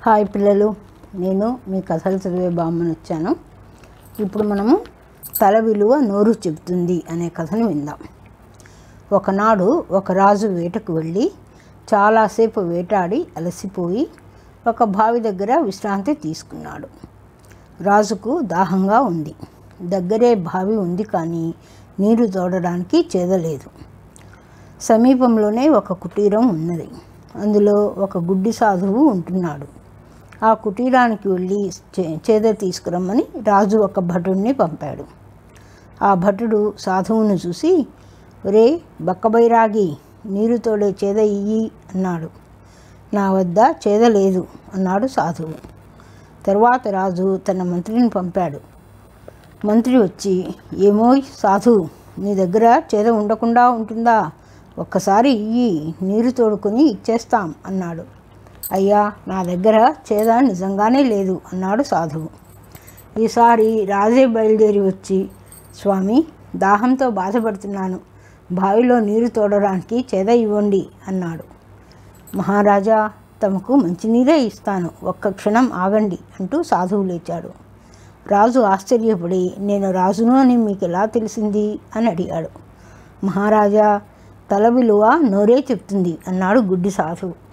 hi పిల్లలు నేను మీ కథలు చదివే బామ్మని వచ్చాను ఇప్పుడు మనము తల విలువ నోరు చెబుతుంది అనే కథను విందాం ఒకనాడు ఒక రాజు వేటకు వెళ్ళి చాలాసేపు వేటాడి అలసిపోయి ఒక బావి దగ్గర విశ్రాంతి తీసుకున్నాడు రాజుకు దాహంగా ఉంది దగ్గరే బావి ఉంది కానీ నీరు తోడడానికి చేదలేదు సమీపంలోనే ఒక కుటీరం ఉన్నది అందులో ఒక గుడ్డి సాధువు ఉంటున్నాడు ఆ కుటీరానికి వెళ్ళి చే- చేద తీసుకురమ్మని రాజు ఒక భటుడిని పంపాడు ఆ భటుడు సాధువును చూసి ఒరే బక్కబైరాగి నీరు తోడే చేద ఇయ్యి అన్నాడు నా వద్ద చేద లేదు అన్నాడు సాధువు తరువాత రాజు తన మంత్రిని పంపాడు మంత్రి వచ్చి ఏమోయ్ సాధు నీ దగ్గర చేద ఉండకుండా ఉంటుందా ఒక్కసారి ఇయ్యి నీరు తోడుకొని ఇచ్చేస్తాం అన్నాడు అయ్యా నా దగ్గర చేద నిజంగానే లేదు అన్నాడు సాధువు ఈసారి రాజే బయలుదేరి వచ్చి స్వామి దాహంతో బాధపడుతున్నాను బావిలో నీరు తోడడానికి చేద ఇవ్వండి అన్నాడు మహారాజా తమకు మంచినీరే ఇస్తాను ఒక్క క్షణం ఆగండి అంటూ సాధువు లేచాడు రాజు ఆశ్చర్యపడి నేను రాజును అని మీకు ఎలా తెలిసింది అని అడిగాడు మహారాజా తల విలువ నోరే చెప్తుంది అన్నాడు గుడ్డి సాధువు